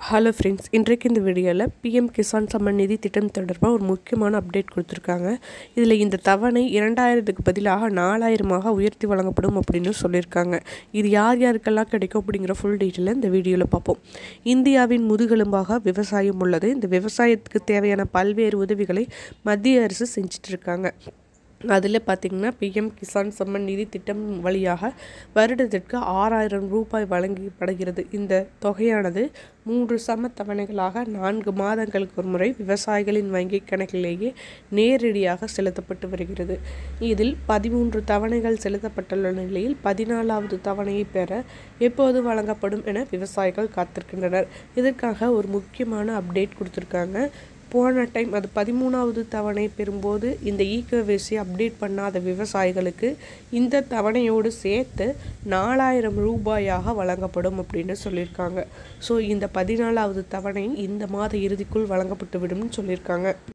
hello friends இன்றைக்கு இந்த வீடியோவில் பிஎம் கிசான் சம்மன் நிதி திட்டம் தொடர்பாக ஒரு முக்கியமான அப்டேட் கொடுத்துருக்காங்க இதில் இந்த தவணை இரண்டாயிரத்துக்கு பதிலாக நாலாயிரமாக உயர்த்தி வழங்கப்படும் அப்படின்னு சொல்லியிருக்காங்க இது யார் யாருக்கெல்லாம் கிடைக்கும் அப்படிங்கிற ஃபுல் டீட்டெயிலை இந்த வீடியோவில் பார்ப்போம் இந்தியாவின் முதுகெலும்பாக விவசாயம் உள்ளது இந்த விவசாயத்துக்கு தேவையான பல்வேறு உதவிகளை மத்திய அரசு செஞ்சுட்டு இருக்காங்க அதில் பார்த்திங்கன்னா பிஎம் கிசான் சம்மன் நிதி திட்டம் வழியாக வருடத்திற்கு ஆறாயிரம் ரூபாய் வழங்கப்படுகிறது இந்த தொகையானது மூன்று சம தவணைகளாக நான்கு மாதங்களுக்கு ஒரு முறை விவசாயிகளின் வங்கி கணக்கிலேயே நேரடியாக செலுத்தப்பட்டு வருகிறது இதில் பதிமூன்று தவணைகள் செலுத்தப்பட்டுள்ள நிலையில் பதினாலாவது தவணையை பெற எப்போது வழங்கப்படும் என விவசாயிகள் காத்திருக்கின்றனர் இதற்காக ஒரு முக்கியமான அப்டேட் கொடுத்துருக்காங்க போன டைம் அது பதிமூணாவது தவணை பெறும்போது இந்த ஈகோவேசி அப்டேட் பண்ணாத விவசாயிகளுக்கு இந்த தவணையோடு சேர்த்து நாலாயிரம் ரூபாயாக வழங்கப்படும் அப்படின்னு சொல்லியிருக்காங்க ஸோ இந்த பதினாலாவது தவணை இந்த மாத இறுதிக்குள் வழங்கப்பட்டு விடும்னு சொல்லியிருக்காங்க